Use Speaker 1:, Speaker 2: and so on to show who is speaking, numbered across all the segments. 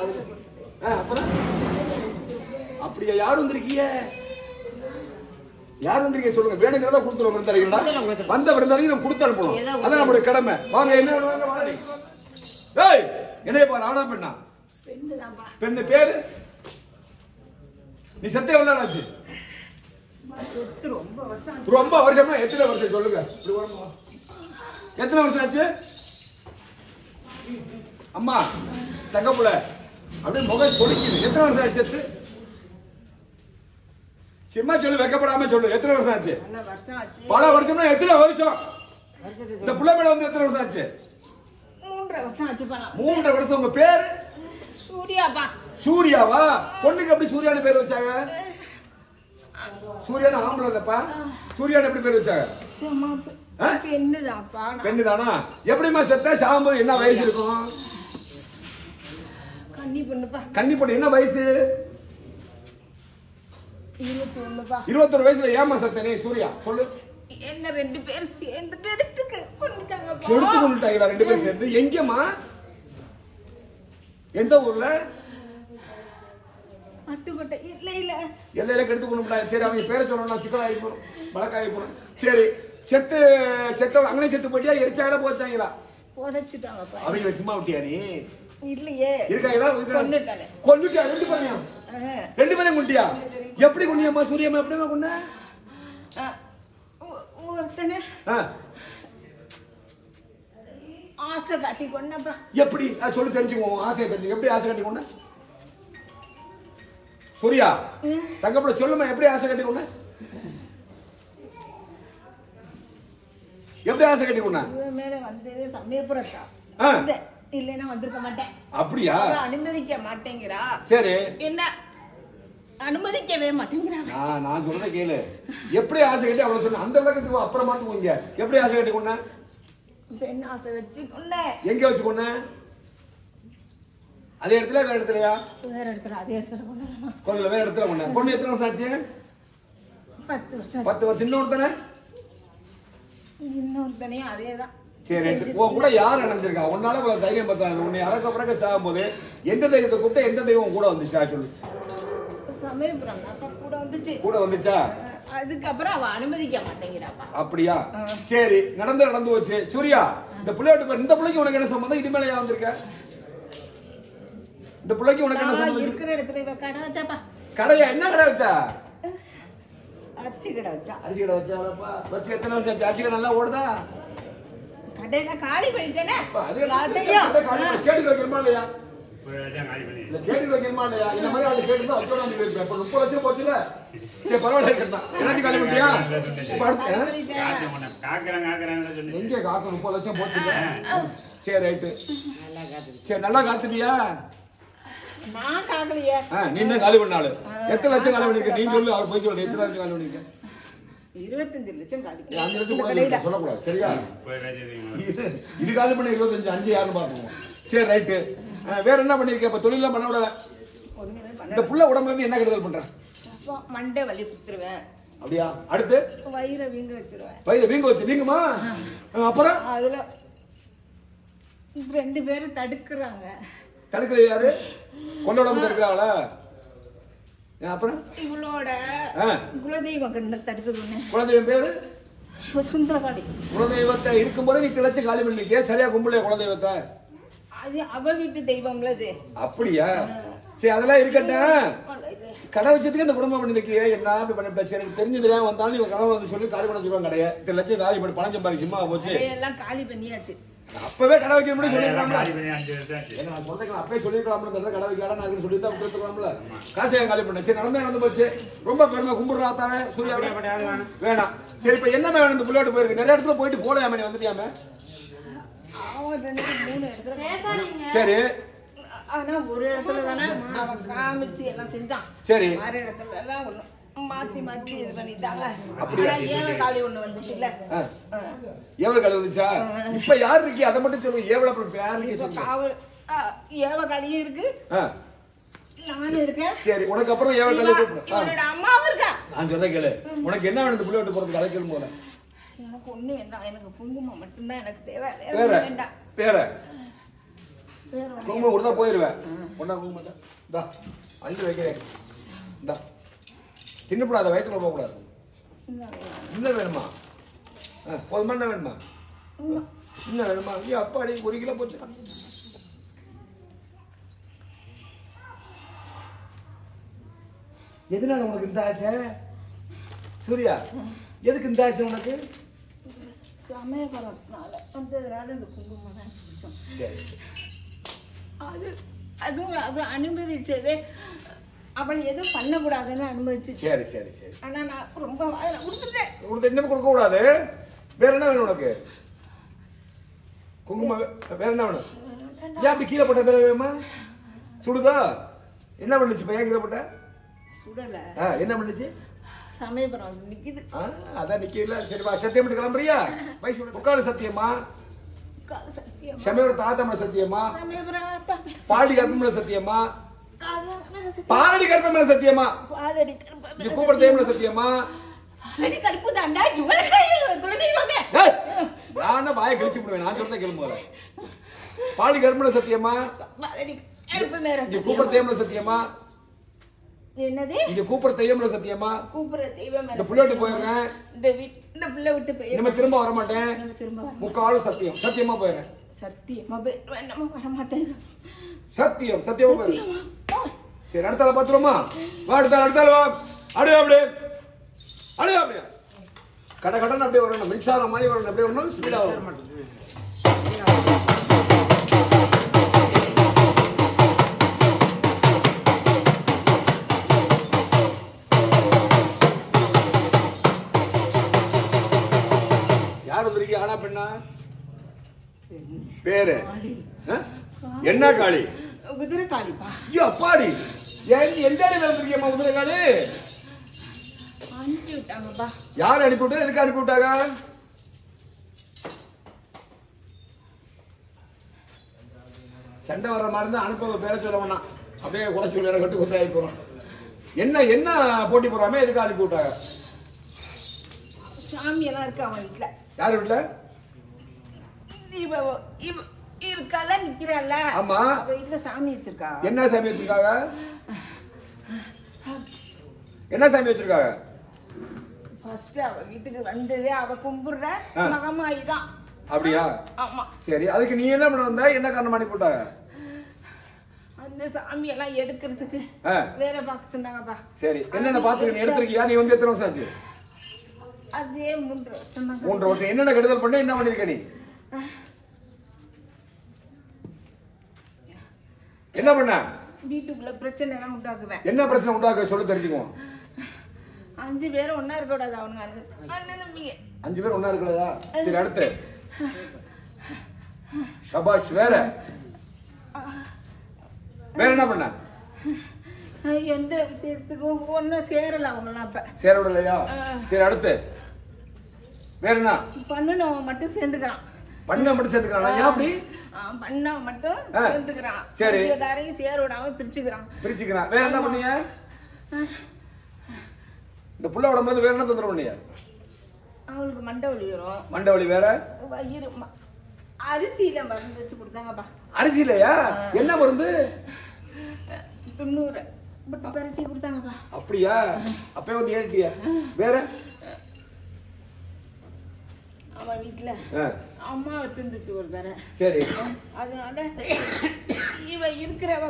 Speaker 1: ஆ, அப்புறம் அப்படியா யார் வந்திருக்கீங்க யார் வந்திருக்கீங்க சொல்லுங்க வேணுங்கிறத கொடுத்துருவோம் விருந்தாளிகளா வந்த விருந்தாளிக்கு நம்ம கொடுத்து அனுப்பணும் அதான் நம்மளுடைய கடமை வாங்க என்ன வேணும், வாங்க, வாங்க. ஏய் என்னைய பாரு ஆனா பெண்ணா பெண்ணு பேரு நீ சத்தியம் எவ்வளவு நாள் ஆச்சு
Speaker 2: ரொம்ப வருஷம்
Speaker 1: ரொம்ப வருஷமா எத்தனை வருஷம் சொல்லுங்க இப்படி வரணுமா? எத்தனை வருஷம் ஆச்சு அம்மா தங்கப்புல அப்படியே முகம் சொலிக்குது எத்தனை வருஷம் ஆச்சு செத்து சும்மா சொல்லு வெக்கப்படாம சொல்லு எத்தனை வருஷம் ஆச்சு
Speaker 2: பல வருஷம் ஆச்சு
Speaker 1: பல வருஷம்னா எத்தனை வருஷம் இந்த புள்ள மேல வந்து எத்தனை வருஷம் ஆச்சு
Speaker 2: மூன்றரை வருஷம் ஆச்சு பணம்
Speaker 1: மூன்றரை வருஷம் உங்க பேரு
Speaker 2: சூர்யாப்பா
Speaker 1: சூர்யாவா பொண்ணுக்கு எப்படி சூர்யான்னு பேர் வச்சாங்க சூர்யான்னு ஆம்பளை இல்லப்பா சூர்யான்னு எப்படி பேர் வச்சாங்க
Speaker 2: சும்மா
Speaker 1: ஆ?
Speaker 2: பெண்ணுதான்ப்பா
Speaker 1: பெண்ணு தானா எப்படிம்மா செத்த சாகும்போது என்ன வயசு இருக்கும்
Speaker 2: கன்னி பொண்ணுப்பா
Speaker 1: கன்னி பொண்ணு என்ன வயசு
Speaker 2: இருபத்தி ஒண்ணுப்பா
Speaker 1: இருபத்தொரு வயசுல ஏமா செத்த நீ சூர்யா சொல்லு
Speaker 2: என்ன ரெண்டு பேரும் சேர்ந்து கெடுத்துக்கு கொண்டுட்டாங்கப்பா
Speaker 1: எடுத்து கொண்டுட்டாங்களா ரெண்டு பேரும் சேர்ந்து எங்கேம்மா எந்த ஊர்ல
Speaker 2: மட்டுப்பட்ட இல்ல இல்ல
Speaker 1: எல்லையில கெடுத்து கொண்டு சரி அவங்க பேரை சொல்லணும் சிக்கலாகி போகணும் வழக்காகி போகணும் சரி செத்து செத்த அங்கனே செத்து போட்டியா எரிச்சாங்களா போச்சாங்களா
Speaker 2: புதைச்சிட்டாங்கப்பா
Speaker 1: அவங்கள சும்மா விட்டியா நீ
Speaker 2: இல்லையே
Speaker 1: இருக்காங்களா
Speaker 2: கொன்னுட்டானே.
Speaker 1: கொண்டுட்டியா ரெண்டு பேரையும்
Speaker 2: ஆ.
Speaker 1: ரெண்டு பேரையும் கொண்டியா எப்படி கொண்டியம்மா சூரியம்மா எப்படிமா கொண்ட
Speaker 2: ஆ. ஒ- ஒருத்தனை
Speaker 1: ஆ,
Speaker 2: ஆசை காட்டி கொண்டப்பா
Speaker 1: எப்படி அது சொல்லி தெரிஞ்சுக்குவோம் ஆசையை தெரிஞ்சு எப்படி ஆசை கட்டி கொண்ட சூர்யா தங்கப்பட சொல்லுமா எப்படி ஆசை கட்டி கொண்ட எப்படி ஆசை கட்டி கொண்ட
Speaker 2: இவன் மேல வந்தது சமயபுரத்தா
Speaker 1: ஆ.
Speaker 2: வந்தேன். இல்லைன்னா வந்திருக்க மாட்டேன்
Speaker 1: அப்படியா
Speaker 2: அவ அனுமதிக்க மாட்டேங்கிறா
Speaker 1: சரி
Speaker 2: என்ன அனுமதிக்கவே மாட்டேங்கிறா
Speaker 1: நான் நான் சொல்றத கேளு எப்படி ஆசை கட்டி அவ்வளவு சொன்ன அந்த விளக்கத்துக்கு அப்புறம் மாத்துவோங்க எப்படி ஆசை கட்டி கொண்ட
Speaker 2: பெண் ஆசை வச்சு கொண்டேன்
Speaker 1: எங்க வச்சு கொண்ட அதே இடத்துல வேற இடத்துலயா
Speaker 2: வேற இடத்துல அதே இடத்துல கொண்டாடலாம்
Speaker 1: கொல்ல வேற இடத்துல கொண்ட கொண்டு எத்தனை வருஷம் ஆச்சு
Speaker 2: பத்து வருஷம்
Speaker 1: பத்து வருஷம் இன்னொருத்தனை
Speaker 2: இன்னொருத்தனையும் அதே தான்
Speaker 1: சரி ரைட்டு. உன் கூட யார் இணைஞ்சிருக்கா உன்னால இவ்வளவு தைரியம் பத்தாது உன்னை அறக்க பிறக்க சாகும்போது எந்த தெய்வத்தை கூப்பிட்டு எந்த தெய்வம் கூட வந்துச்சா சொல்லு
Speaker 2: சமயபுரம் அப்பா கூட வந்துச்சு
Speaker 1: கூட வந்துச்சா
Speaker 2: அஹ் அதுக்கப்புறம் அவ அனுமதிக்க மாட்டேங்கிறாப்பா
Speaker 1: அப்படியா சரி நடந்து நடந்து போச்சு சூர்யா இந்த பிள்ளையோட பேர் இந்த பிள்ளைக்கு உனக்கு என்ன சம்மந்தம் இது மேல ஏன் வந்திருக்க இந்த பிள்ளைக்கு உனக்கு என்ன
Speaker 2: நான்
Speaker 1: சம்மந்தம்
Speaker 2: இருக்கிற இடத்துல இவ கடை வச்சாப்பா
Speaker 1: கடையா என்ன கடை வச்சா
Speaker 2: அரிசி கடை வச்சா
Speaker 1: அரிசி கடை வச்சாப்பா வச்சு எத்தனை வருஷம் ஆச்சு அரிசி கடை நல்லா ஓடுதா
Speaker 2: கடையில காலி பண்ணிட்டேனே
Speaker 1: அப்பா, அது
Speaker 2: எல்லாத்தையும்
Speaker 1: கடை காலி பண்ணி கேட்டு வைக்கணுமா இல்லையா
Speaker 3: ஒரு இடம் காலி பண்ணி
Speaker 1: இல்ல கேட்டு வைக்கணுமா இல்லையா இந்த மாதிரி அது கேட்டு தான் வச்சோம் வந்து போயிருப்பேன் இப்ப முப்பது லட்சம் போச்சுல சரி பரவாயில்ல இருக்கட்டும் எல்லாத்தையும் காலி பண்ணிட்டியா இப்ப அடுத்து, ஆ?
Speaker 3: காக்க மாட்டேன் காக்குறேன் காக்குறேன்னு சொல்லி
Speaker 1: எங்க காத்து முப்பது லட்சம் போச்சுல சரி ரைட்டு சரி நல்லா காத்துட்டியா
Speaker 2: நான் காக்கலையே
Speaker 1: ஆ, நீ தான் காலி பண்ணாலு எத்தனை லட்சம் காலி பண்ணிருக்க நீ சொல்லு அவர் போய் சொல்லு எத்தனை லட்சம் காலி பண்ணிருக்க
Speaker 2: இருபத்தஞ்சு லட்சம் காலி
Speaker 1: ஏய், அஞ்சு லட்சம் கூட சொல்லு, சொல்லக்கூடாது சரியா
Speaker 3: போய் ராஜ்யத்துக்கு
Speaker 1: இது இது காலி பண்ண இருபத்தஞ்சு அஞ்சு யாருன்னு பார்ப்போம் சரி ரைட்டு வேற என்ன பண்ணிருக்க இப்ப தொழிலாம் பண்ண விடல
Speaker 2: ஒண்ணுமே பண்ண
Speaker 1: இந்த புள்ள உடம்புல இருந்து என்ன கெடுதல் பண்ற
Speaker 2: அப்போ மண்டை வலி குத்துருவேன்
Speaker 1: அப்படியா அடுத்து
Speaker 2: வயிறை வீங்க வச்சிருவேன்
Speaker 1: வயிறு வீங்க வச்சு வீங்குமா ஆ, அப்புறம்
Speaker 2: அதுல ரெண்டு பேரும் தடுக்கிறாங்க
Speaker 1: தடுக்கிற யாரு கொண்ட உடம்பு தடுக்கிறாங்களா ஆ, அப்புறம்
Speaker 2: இவளோட
Speaker 1: ஆ,
Speaker 2: குலதெய்வ கண்ணு தடுக்குதுன்னு
Speaker 1: குலதெய்வம் பேரு
Speaker 2: சுந்தரகாடி
Speaker 1: குலதெய்வத்தை இருக்கும்போது நீ திளைச்சு காலி பண்ணிருக்கே சரியா கும்பலையா குலதெய்வத்தை
Speaker 2: அது அவ வீட்டு தெய்வம்ல அது
Speaker 1: அப்படியா சரி அதெல்லாம் இருக்கட்டும் கடை வச்சதுக்கு இந்த குடும்பம் பண்ணிருக்கியே என்ன அப்படி பண்ணிவிட்டா சரி எனக்கு தெரிஞ்சு தெரியாம வந்தாலும் இவன் கனவு வந்து சொல்லி காலி பண்ண சொல்லுவாங்க கடையை இத்தனை லட்சம் காலி பண்ணி பணம் சம்பாதி சும்மா போச்சு
Speaker 2: எல்லாம் காலி பண்ணியாச்சு
Speaker 1: அப்பவே கடை வைக்க முடியும்
Speaker 3: எல்லாம்
Speaker 1: சொல்லிருக்கலாம்ல
Speaker 3: காலி பண்ணி அஞ்சு வருஷம் ஆச்சு
Speaker 1: ஏன்னா, நான் சொல்றேன் அப்பவே சொல்லிருக்கலாம்ல இந்த இடத்துல கடை வைக்காத நான் சொல்லி தான் விட்டுருக்கலாம்ல காசு ஏன் காலி பண்ண சரி நடந்து நடந்து போச்சு ரொம்ப பெருமை கும்பிடுறா தானே சூர்யாவே வேணாம் சரி இப்ப என்ன வேணும் இந்த புள்ளையோட போயிருக்கு நிறைய இடத்துல போயிட்டு போலையாம நீ வந்துட்டியாம
Speaker 2: அவன் ரெண்டு மூணு இடத்துல
Speaker 1: சரி
Speaker 2: ஆனா ஒரு இடத்துல தானே அவன் காமிச்சு எல்லாம் செஞ்சான்
Speaker 1: சரி
Speaker 2: வேற இடத்துல எல்லாம் ஒண்ணு மாத்தி மாத்தி இது பண்ணிட்டாங்க
Speaker 1: அப்படியா?
Speaker 2: ஆனா ஏழை காலி ஒண்ணு வந்துச்சு இல்ல
Speaker 1: ஆ. ஏவல் கடை வந்துச்சா இப்ப யார் இருக்கீ அதை மட்டும் சொல்லுங்க ஏவல் அப்புறம் யார் இருக்கீ
Speaker 2: இப்ப
Speaker 1: சொல்லுங்க
Speaker 2: காவல் ஆ, ஏவ காலியும் இருக்கு
Speaker 1: ஆ,
Speaker 2: நானும் இருக்கேன்
Speaker 1: சரி உனக்கு அப்புறம் ஏவல் கடை
Speaker 2: இவ-
Speaker 1: கூப்பிடு ஆ,
Speaker 2: இவனோட அம்மாவும் இருக்கா
Speaker 1: நான் சொல்ல கேளு உனக்கு என்ன வேணும் இந்த புள்ளை விட்டு போறதுக்கு அழைக்கணும் போல
Speaker 2: எனக்கு ஒண்ணு வேண்டாம் எனக்கு குங்குமம் மட்டும்தான் எனக்கு தேவை வேற
Speaker 1: வேற
Speaker 2: ஒண்ணும் வேண்டாம்
Speaker 1: வேற
Speaker 2: வேற ஒண்ணு
Speaker 1: குங்குமம் கொடுத்தா போயிருவேன் ஒன்றா குங்குமம் தான் இந்தா அள்ளி வைக்கிறேன் இந்தா தின்னப்படாத வயிற்றுல போகக்கூடாது
Speaker 2: இந்தாங்க.
Speaker 1: இன்னும் வேணுமா ஆ போதுமா என்ன வேணுமா இன்னும் வேணுமா ஐயோ அப்பாடி ஒரு கிலோ போச்சு எதனால உனக்கு இந்த ஆசை சூர்யா எதுக்கு இந்த ஆசை உனக்கு
Speaker 2: சமயபுரத்தினால வந்ததுனால இந்த குங்குமம் தான் பிடிக்கும்.
Speaker 1: சரி
Speaker 2: அது அதுவும் அது அனுமதிச்சதே அவன் எதுவும் பண்ணக்கூடாதுன்னு அனுமதிச்சு
Speaker 1: சரி சரி சரி
Speaker 2: ஆனா நான் ரொம்ப வாயில கொடுத்துட்டேன்
Speaker 1: உனக்கு இன்னும் கொடுக்க கூடாது வேற என்ன வேணும் உனக்கு குங்குமம் வே- வேற என்ன வேணும் ஏன் அப்படி கீழே போட்ட வேற வேணுமா சுடுதா என்ன பண்ணுச்சு பையன் கீழே போட்ட
Speaker 2: சுடல
Speaker 1: ஆ, என்ன பண்ணுச்சு
Speaker 2: சமயபுரம் வந்து நிக்குது
Speaker 1: ஆ, அதான் நிக்கல சரி வா சத்தியம் பண்ணி கிளம்புறியா வயசு முக்கால் சத்தியமா
Speaker 2: கால் சத்தியம்
Speaker 1: சமயபுரம் தாத்தமல சத்தியமா
Speaker 2: சமயபுரம் அத்தா.
Speaker 1: பாடி கர்ப்பமல சத்தியமா
Speaker 2: கால் சத்தியம்.
Speaker 1: பாலடி கர்ப்பமல சத்தியமா
Speaker 2: பாலடி கருப்பு.
Speaker 1: இது கூப்பிட தேவமல சத்தியமா
Speaker 2: பாலடி கருப்பு தாண்டா இவளுக்கு குலதெய்வமே
Speaker 1: ஏய், நான் வாயை கிழிச்சு விடுவேன் நான் சொல்றத கேளுங்க முதல்ல. பாடி கர்ப்பமல சத்தியமா
Speaker 2: பாலடி கருப்பு மேல
Speaker 1: இங்க கூப்பிட
Speaker 2: சத்தியம்.
Speaker 1: தேவமல சத்தியமா
Speaker 2: என்னது
Speaker 1: இங்க கூப்பிட தெய்வமல சத்தியமா
Speaker 2: கூப்பிடுற தெய்வம்
Speaker 1: இந்த
Speaker 2: மேல
Speaker 1: புள்ளோட்டு போயிடுறேன்
Speaker 2: இந்த வீட் இந்த பிள்ளை விட்டு
Speaker 1: இனிமே
Speaker 2: போய்
Speaker 1: திரும்ப வர மாட்டேன்
Speaker 2: திரும்ப வர-
Speaker 1: முக்காலும் சத்தியம் சத்தியமா போயிடுறேன்
Speaker 2: சத்தியமா போய் என்னமோ வர மாட்டேன்
Speaker 1: சத்தியம் சத்தியமா போயிடுறேன் சரி அடுத்தால பாத்துருமா வா அடுத்தால அடுத்தால வா அப்படியே அப்படியே அப்படியே அப்படியே கட கடன்னு அப்படியே வரணும் மின்சாரம் மாதிரி வரணும் அப்படியே வரணும் ஸ்பீடா வரணும் யார் வந்திருக்கீங்க ஆனா பெண்ணா பேரு ஆ? என்ன காளி
Speaker 2: குதிரை காளிப்பா
Speaker 1: ஐயோ அப்பாடி ஏன் எந்த இடத்துல வந்திருக்கீங்கம்மா உதிரகாளி
Speaker 2: அனுப்பி விட்டாங்கப்பா
Speaker 1: யார் அனுப்பி விட்டா எதுக்கு அனுப்பி விட்டாங்க சண்டை வர்ற மாதிரி இருந்தா அனுப்ப பேர சொல்ல வேணாம் அப்படியே குறை சொல்லி எனக்கு கட்டு குத்தாயி போறோம் என்ன என்ன போட்டி போறாமே எதுக்கு அனுப்பி விட்டாங்க
Speaker 2: சாமி எல்லாம் இருக்கு அவன் வீட்டுல
Speaker 1: யார் வீட்டுல
Speaker 2: இவ இவ இருக்கால நிக்கிறாள்ல
Speaker 1: ஆமா.
Speaker 2: அவ வீட்டுல சாமி வச்சிருக்கா
Speaker 1: என்ன சாமி வச்சிருக்காங்க என்ன சாமி வச்சிருக்காங்க
Speaker 2: ஃபர்ஸ்ட் அவ வீட்டுக்கு வந்ததே அவ கும்பிடுற
Speaker 1: ஆ.
Speaker 2: மகமாயி தான்
Speaker 1: அப்படியா
Speaker 2: ஆமா
Speaker 1: சரி அதுக்கு நீ என்ன பண்ண வந்த என்ன காரணம் அனுப்பி விட்டாங்க
Speaker 2: அந்த சாமி எல்லாம் எடுக்கிறதுக்கு
Speaker 1: ஆ.
Speaker 2: வேற பார்க்க சொன்னாங்கப்பா
Speaker 1: சரி என்னென்ன பாத்துக்க நீ எடுத்திருக்கியா நீ வந்து எத்தனை வருஷம் ஆச்சு
Speaker 2: அதே மூன்று வருஷம் தான்
Speaker 1: மூன்று வருஷம் என்னென்ன கெடுதல் பண்ண என்ன பண்ணிருக்க நீ என்ன பண்ண
Speaker 2: வீட்டுக்குள்ள பிரச்சனை எல்லாம் உண்டாக்குவேன்
Speaker 1: என்ன பிரச்சனை உண்டாக்க சொல்லி தெரிஞ்சுக்குவோம்
Speaker 2: அஞ்சு பேரும் ஒண்ணா இருக்க கூடாது அவனுங்க அண்ணன் அண்ணன் தம்பிங்க
Speaker 1: அஞ்சு பேர் ஒண்ணா இருக்கலதா சரி அடுத்து ஷபாஷ் வேற வேற என்ன பண்ண
Speaker 2: எந்த விசேஷத்துக்கும் ஒன்றும் சேரல அவங்களாம் அப்ப
Speaker 1: சேர விடலையா சரி அடுத்து வேற என்ன
Speaker 2: பண்ணுனவன் மட்டும் சேர்ந்துக்கிறான்
Speaker 1: பண்ண மட்டும் சேர்த்துக்கிறானா ஏன் அப்படி
Speaker 2: ஆ, பண்ணவன் மட்டும்
Speaker 1: ஆ.
Speaker 2: சேர்ந்துக்கிறான்
Speaker 1: சரி.
Speaker 2: அஞ்சு எல்லாரையும் சேர விடாம பிரிச்சுக்கிறான்
Speaker 1: பிரிச்சுக்கிறான் வேற என்ன பண்ணீங்க இந்த புள்ள உடம்புல வேற என்ன தொந்தரவு பண்ணீங்க
Speaker 2: அவளுக்கு மண்டை வலி வரும்
Speaker 1: மண்டை வலி வேற
Speaker 2: வயிறு ம- அரிசியில மருந்து வச்சு கொடுத்தாங்கப்பா
Speaker 1: அரிசி இல்லையா என்ன மருந்து
Speaker 2: தொண்ணூறு பட்டு பரட்டி கொடுத்தாங்கப்பா
Speaker 1: அப்படியா அப்பவே வந்து ஏறிட்டியா வேற
Speaker 2: அவன் வீட்டுல
Speaker 1: ஆ,
Speaker 2: அம்மா வச்சிருந்துச்சு ஒரு தர
Speaker 1: சரி
Speaker 2: அதனால இவ இருக்கிறவ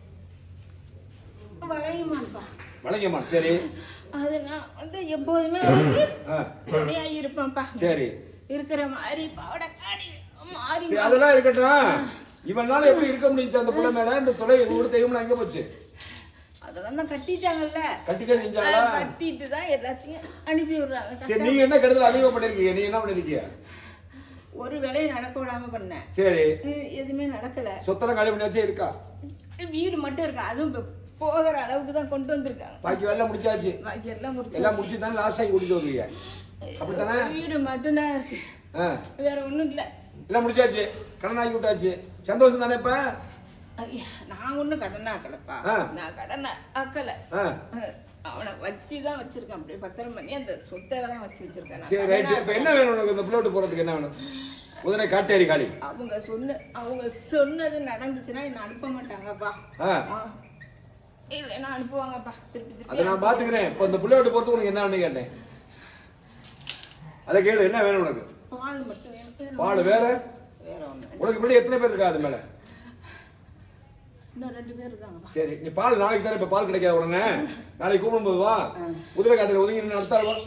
Speaker 2: வளையுமான்ப்பா
Speaker 1: வணங்கம்மா சரி
Speaker 2: அது நான் வந்து எப்போதுமே வந்து
Speaker 1: ஆ,
Speaker 2: துணையா இருப்பேன்ப்பா
Speaker 1: சரி
Speaker 2: இருக்கிற மாதிரி பாவடை காடி மாறி
Speaker 1: சரி அதெல்லாம் இருக்கட்டும் இவனால எப்படி இருக்க முடிஞ்சுச்சு அந்த புள்ள மேல இந்த தொலை ஒரு தெய்வம்லாம் எங்க போச்சு
Speaker 2: அதெல்லாம் தான் கட்டிட்டாங்கல்ல
Speaker 1: கட்டிக்க செஞ்சாங்களா
Speaker 2: அதை கட்டிட்டு தான் எல்லாத்தையும் அனுப்பி விடுறாங்க
Speaker 1: சரி நீங்க என்ன கெடுதல் அதிகமா பண்ணிருக்கீங்க நீங்க என்ன பண்ணிருக்கீங்க
Speaker 2: ஒரு வேலையை நடக்க விடாம பண்ணேன்
Speaker 1: சரி
Speaker 2: இது எதுவுமே நடக்கல
Speaker 1: சொத்தெல்லாம் காலி பண்ணியாச்சே இருக்கா
Speaker 2: வீடு மட்டும் இருக்கு அதுவும் இப்ப போகிற அளவுக்கு தான் கொண்டு வந்திருக்காங்க
Speaker 1: பாக்கி வேலை முடிச்சாச்சு
Speaker 2: பாக்கி எல்லாம் முடிச்சு
Speaker 1: எல்லாம் முடிச்சு தானே லாஸ்ட் ஆகி கூட்டிட்டு வருவீங்க அப்படித்தானே
Speaker 2: வீடு மட்டும்தான் இருக்கு
Speaker 1: ஆ,
Speaker 2: வேற ஒண்ணும் இல்ல
Speaker 1: எல்லாம் முடிச்சாச்சு கடன் ஆக்கி விட்டாச்சு சந்தோஷம் தானே இப்ப
Speaker 2: ஐயா, நான் ஒண்ணும் கடன் ஆக்கலப்பா
Speaker 1: ஆ.
Speaker 2: நான் கடன் ஆக்கல
Speaker 1: ஆ,
Speaker 2: அஹ், அவனை வச்சு தான் வச்சிருக்கேன் அப்படியே பத்திரம் பண்ணி அந்த சொத்தை தான் வச்சு வச்சிருக்கேன் நான்
Speaker 1: சரி
Speaker 2: கடன்
Speaker 1: ரைட் இப்ப என்ன வேணும் உனக்கு இந்த பிள்ளை விட்டு போறதுக்கு என்ன வேணும்
Speaker 2: ஆக்கல.
Speaker 1: குதிரை காட்டேரி காளி
Speaker 2: அவங்க சொன்ன அவங்க சொன்னது நடந்துச்சுன்னா என்ன அனுப்ப மாட்டாங்கப்பா
Speaker 1: ஆ
Speaker 2: ஆ. இல்லைன்னா அனுப்புவாங்கப்பா திருப்பி
Speaker 1: அதை
Speaker 2: திருப்பி
Speaker 1: நான் பாத்துக்கிறேன் இப்போ இந்த பிள்ளையோட பொறுத்து உனக்கு என்ன வேணும் கேட்டேன் அதை கேளு என்ன வேணும் உனக்கு
Speaker 2: பால் மட்டும் வேணும் வேற
Speaker 1: பால் வேற
Speaker 2: வேற ஒண்ணு
Speaker 1: உனக்கு பிள்ளை எத்தனை பேர் இருக்கா அது மேல
Speaker 2: இன்னும் ரெண்டு பேர் இருக்காங்கப்பா
Speaker 1: சரி நீ பால் நாளைக்கு தானே இப்போ பால் கிடைக்காத உடனே நாளைக்கு கூப்பிடும்போது வா குதிரை காட்டுற ஒதுங்கி நின்று நடத்தாள் வா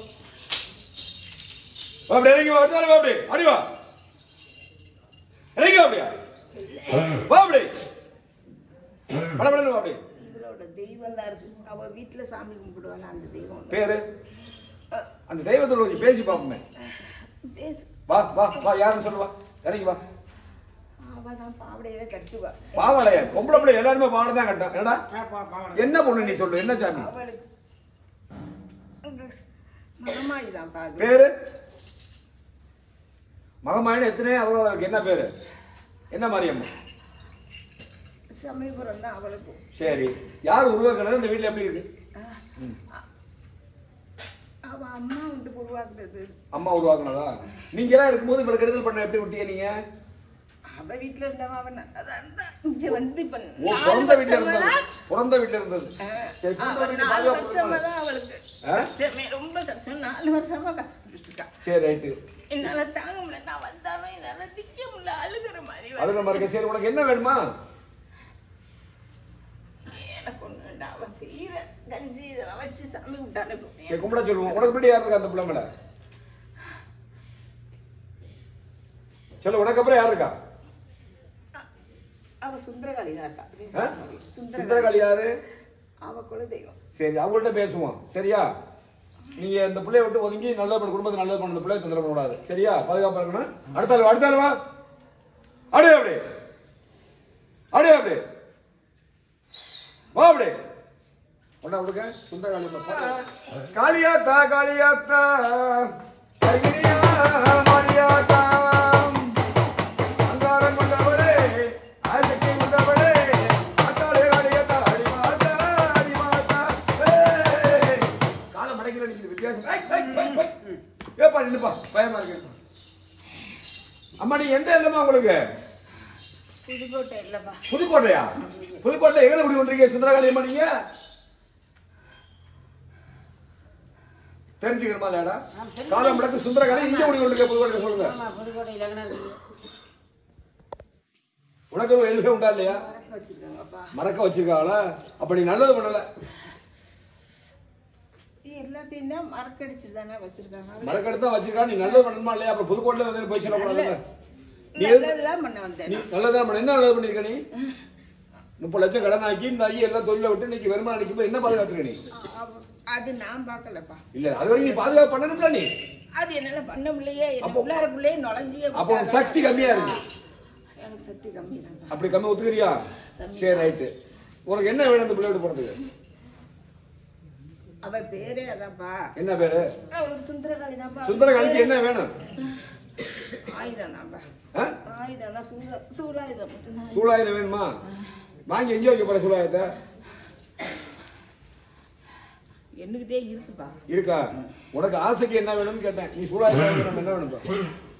Speaker 1: வா அப்படி இறங்கி வா வந்தாலும் வா அப்படி அடி வா இறங்கி வா அப்படியா வா அப்படி படபடன்னு வா அப்படி
Speaker 2: இவளோட தெய்வம் தான் இருக்கு அவ வீட்டுல சாமி கும்பிடுவாங்க அந்த தெய்வம்
Speaker 1: பேரு அந்த தெய்வத்தில் கொஞ்சம் பேசி பார்ப்போமே
Speaker 2: பேசு
Speaker 1: வா வா வா யாருன்னு சொல்லு வா இறங்கி வா
Speaker 2: அவ தான் பாவடையவே கட்டுவா
Speaker 1: பாவாடைய பொம்பளை பிள்ளை எல்லாருமே பாவாடை தான் கட்டான் என்னடா என்ன பொண்ணு நீ சொல்லு என்ன சாமி
Speaker 2: அவளுக்கு மகமாயி தான் பாக்கு
Speaker 1: பேரு மகமாயின்னு எத்தனை அவளுக்கு என்ன பேரு என்ன மாரியம்மா
Speaker 2: சமயபுரம் தான் அவளுக்கு
Speaker 1: சரி யார் உருவாக்குனது இந்த வீட்ல எப்படி இருக்கு
Speaker 2: அவ அம்மா வந்து உருவாக்குறது
Speaker 1: அம்மா உருவாக்குனதா நீங்க எல்லாம் இருக்கும்போது இவ்வளவு கெடுதல் பண்ண எப்படி விட்டீங்க நீங்க
Speaker 2: அவ வீட்டுல இருந்தவன் அவன் அதான் இருந்தா. இங்க வந்து இப்ப
Speaker 1: ஓ
Speaker 2: நாலு
Speaker 1: பிறந்த வீட்ல
Speaker 2: வருஷமா
Speaker 1: இருந்தது
Speaker 2: தான்
Speaker 1: பிறந்த வீட்ல இருந்தது சரி
Speaker 2: அவ
Speaker 1: பிறந்த வீட்டுல
Speaker 2: நாலு
Speaker 1: பாதுகாப்பு
Speaker 2: வருஷமா
Speaker 1: இருக்கணும்.
Speaker 2: தான் அவளுக்கு
Speaker 1: ஆ?
Speaker 2: கஷ்டமே ரொம்ப கஷ்டம் நாலு வருஷமா கஷ்டப்பட்டு இருக்கா
Speaker 1: சரி ரைட்டு
Speaker 2: என்னால தாங்க முடியல நான் வந்தாலும் என்னால நிக்க முடியல அழுகிற மாதிரி வருது.
Speaker 1: அழுகிற மாதிரி இருக்கு. சரி உனக்கு என்ன வேணுமா
Speaker 2: எனக்கு ஒண்ணு வேண்டாம் அவ செய்யற கஞ்சி இதெல்லாம் வச்சு சாமி விட்டாலே போதும்.
Speaker 1: சரி கும்பிட சொல்லுவோம் உனக்கு பிடி யார் இருக்கா அந்த பிள்ளை மேல சொல்லு உனக்கு அப்புறம் யார் இருக்கா
Speaker 2: அவ சுந்தரகாளி தான் இருக்கா
Speaker 1: ஆ?
Speaker 2: சுந்தரகாளி
Speaker 1: சுந்தரகாளி யாரு
Speaker 2: அவ குல தெய்வம்
Speaker 1: சரி அவங்கள்ட்ட பேசுவோம் சரியா நீங்க இந்த பிள்ளைய விட்டு ஒதுங்கி நல்லது பண்ண குடும்பத்தை நல்லது பண்ண இந்த பிள்ளைய தொந்தரவு பண்ணக்கூடாது சரியா பாதுகாப்பா இருக்கணும் அடுத்த ஆள் வா, அடுத்த ஆள் வா அப்படியே அப்படியே அப்படியே அப்படியே வா அப்படியே ஒண்ணா விடுங்க சுந்தரகாளி அம்மா பாட்டு. காளியாத்தா காளியாத்தா கரிகிரியா மாரியாத்தா அங்காரம் கொண்டவளே ஆசக்தி கொண்டவளே ஆத்தாளே காளியாத்தா அடிமாத்தா அடிமாத்தா ஏய் கால மடக்கில நிக்குது வித்தியாசம் ஏய், ஏய், ஏய், ஏய். ஏப்பா நின்னுப்பா பயமா இருக்கு அம்மா நீ எந்த இல்லம்மா உங்களுக்கு
Speaker 2: புதுக்கோட்டை இல்லப்பா
Speaker 1: புதுக்கோட்டையா புதுக்கோட்டை எங்க குடி பண்றீங்க சுந்தரகாளி அம்மா நீங்க தெரிஞ்சுக்கிறமா இல்லடா காலம் முடக்கு சுந்தரகாளி இங்க குடி கொண்டிருக்க புதுக்கோட்டை சொல்லுங்க
Speaker 2: புதுக்கோட்டையில இருக்கு
Speaker 1: உனக்கு ஒரு எழுக உண்டா இல்லையா
Speaker 2: பறக்க வச்சிருக்காங்கப்பா
Speaker 1: மறக்க வச்சிருக்காங்களா அப்ப நீ நல்லது பண்ணல
Speaker 2: எல்லாத்தையும் தான் மறக்கடிச்சு தானே வச்சிருக்காங்க
Speaker 1: மறக்கெடுத்து தான் வச்சிருக்கா நீ நல்லது பண்ணணுமா இல்லையா அப்ப புதுக்கோட்டையில வந்து போய் சொல்லக்கூடாதுல்ல நீ எது-
Speaker 2: நல்லதுதான் பண்ண வந்தேன்
Speaker 1: நீ நல்லதான் பண்ண என்ன நல்லது பண்ணிருக்க நீ முப்பது லட்சம் கடன் ஆக்கி இந்த ஐயா எல்லாம் தொழில விட்டு இன்னைக்கு வருமானம் அடிக்கும்போது என்ன பாதுகாத்துருக்க நீ
Speaker 2: அவ- அது நான் பார்க்கலப்பா
Speaker 1: இல்ல அது வரைக்கும் நீ பாதுகாப்பு பண்ணணும்ல நீ
Speaker 2: அது என்னால பண்ண முடியலையே என்ன உள்ளாருக்குள்ளேயே நுழைஞ்சியே
Speaker 1: அப்போ உனக்கு சக்தி கம்மியா இருக்கு
Speaker 2: எனக்கு சக்தி கம்மி தான்
Speaker 1: அப்படி கம்மி ஒத்துக்கிறியா சரி ரைட்டு உனக்கு என்ன வேணும் அந்த பிள்ளையோட போறதுக்கு
Speaker 2: அவ பேரே அதான்ப்பா
Speaker 1: என்ன பேரு
Speaker 2: அவளுக்கு சுந்தரகாளி தான்ப்பா
Speaker 1: சுந்தரகாளிக்கு என்ன வேணும்
Speaker 2: ஆயுதம் தான்ப்பா
Speaker 1: ஆ?
Speaker 2: ஆயுதம்னா சூர சூராயுதம் மட்டும்தான்
Speaker 1: சூலாயுதம் வேணுமா வாங்கி எங்க வைக்க போற சூலாயுதத்தை
Speaker 2: என்னகிட்டே இருக்குப்பா
Speaker 1: இருக்கா உனக்கு ஆசைக்கு என்ன வேணும்னு கேட்டேன் நீ சூலாயுதம் வாங்கி நம்ம என்ன வேணும் இப்ப?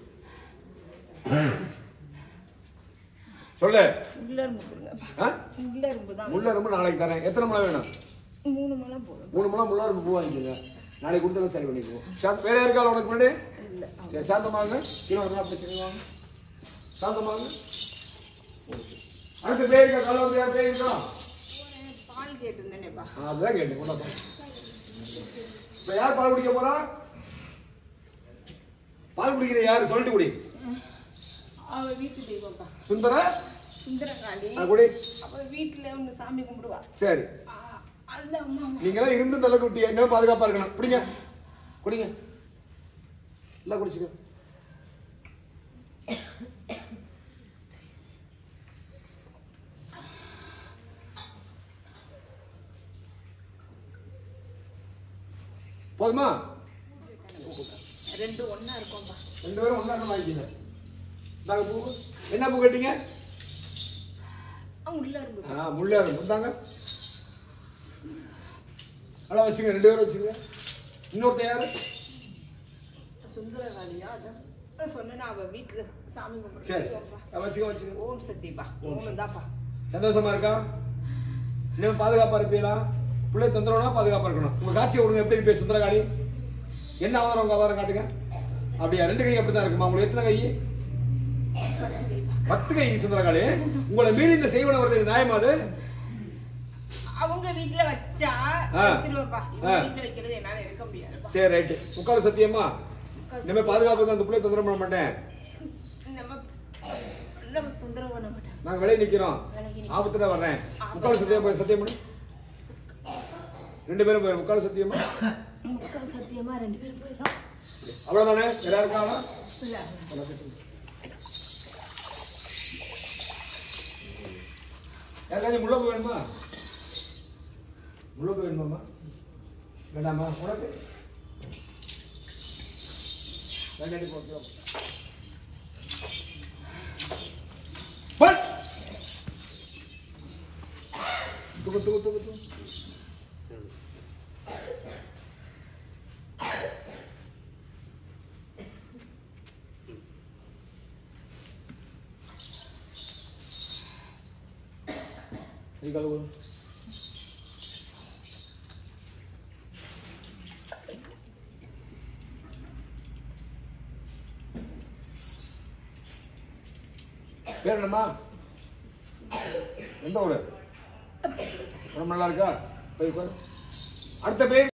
Speaker 1: சொல்லு
Speaker 2: உள்ள இரும்பு கொடுங்கப்பா
Speaker 1: ஆ?
Speaker 2: உள்ள இரும்பு தான்
Speaker 1: முள்ள ரொம்ப நாளைக்கு தரேன் எத்தனை முளை வேணும்
Speaker 2: மூணு முழம் போதும்
Speaker 1: மூணு முளை முள்ள ரொம்ப பூ வாங்கிக்கோங்க நாளைக்கு கொடுத்தாலும் சரி பண்ணிக்குவோம் சாந்த் வேற இருக்கா உனக்கு முன்னாடி
Speaker 2: இல்ல
Speaker 1: சரி சாந்தமாங்க கீழே வரலாம் அப்படி செய்வாங்க சாந்தமாங்க அடுத்து பேர் இருக்கா காலம் வந்து யார் பேர் இருக்கா
Speaker 2: பால் கேட்டிருந்தேனேப்பா
Speaker 1: ஆ, அதுதான் கேட்டேன் கொண்டாப்பா இப்போ யார் பால் குடிக்க போறா பால் குடிக்கிற யாரு சொல்லிட்டு குடி
Speaker 2: அவ வீட்டு தெய்வம்ப்பா
Speaker 1: சுந்தர
Speaker 2: சுந்தரகாளி
Speaker 1: ஆ, குடி
Speaker 2: அவ வீட்டுல ஒண்ணு சாமி கும்பிடுவா
Speaker 1: சரி
Speaker 2: ஆ, அந்த அம்மா
Speaker 1: நீங்களாம் இருந்து தலை குட்டி என்ன பாதுகாப்பா இருக்கணும் குடிங்க குடிங்க எல்லாம் குடிச்சுக்க போதுமா
Speaker 2: ரெண்டு ஒண்ணா இருக்கும்பா
Speaker 1: ரெண்டு பேரும் ஒன்றா வாங்கிக்கங்க இந்தாங்க பூ என்ன பூ கட்டிங்க
Speaker 2: அவன் உள்ள இரும்பு
Speaker 1: ஆ முள்ளாரு இந்தாங்க நல்லா வச்சுங்க ரெண்டு பேரும் வச்சுங்க இன்னொருத்தன் யாரு
Speaker 2: சுந்தரகாளியா அதான் சொன்னா அவ வீட்டுல சாமி
Speaker 1: சரி
Speaker 2: கும்பிட்டு
Speaker 1: சரி வச்சுக்க வச்சுக்க
Speaker 2: ஓம் சக்திப்பா ஓம் தாப்பா
Speaker 1: சந்தோஷமா இருக்கா இன்னும் பாதுகாப்பா இருப்பீங்களா பிள்ளை தொந்தரவுனா பாதுகாப்பா இருக்கணும் உங்க காட்சியை விடுங்க எப்படி இருப்பீங்க சுந்தரகாளி என்ன அவதாரம் உங்க அவதாரம் காட்டுங்க அப்படியா ரெண்டு கை அப்படிதான் இருக்குமா உங்களுக்கு எத்தனை கை பத்து கை சுந்தரகாளி உங்களை மீறி இந்த செய்வன வருது நியாயமா அது
Speaker 2: அவங்க வீட்டுல வச்சா
Speaker 1: ஆ.
Speaker 2: எடுத்துருவாப்பா இவங்க
Speaker 1: ஆ.
Speaker 2: வீட்டுல வைக்கிறது என்னால எடுக்க முடியாதுப்பா
Speaker 1: சரி ரைட்டு முக்கால் சத்தியமா இனிமே பாதுகாப்பு தான் அந்த பிள்ளை தொந்தரவு பண்ண மாட்டேன்
Speaker 2: நம்ம நம்ம தொந்தரவு பண்ண மாட்டோம்
Speaker 1: நாங்க வெளியே நிக்கிறோம்
Speaker 2: விலகி நிக்கிறோம்.
Speaker 1: ஆபத்துல வர்றேன் முக்கால் சத்தியம் போய் சத்தியம் பண்ணு ரெண்டு பேரும் போய் முக்கால் சத்தியமா
Speaker 2: முக்கால் சத்தியமா ரெண்டு பேரும் போயிடும்
Speaker 1: அவ்வளவுதானே வேற இருக்காங்களா
Speaker 2: இல்ல
Speaker 1: யாருக்காச்சும் முள்ளப்பு வேணுமா முள்ளப்பு வேணுமாம்மா வேண்டாமா உனக்கு வேண்டாடி போட்டு பட் துக்கு துக்கு துக்கு துக்கு கை கழுவு பேர் என்னம்மா எந்த ஊரு உடம்பு நல்லா இருக்கா போய் உட்காரு. அடுத்த பேர்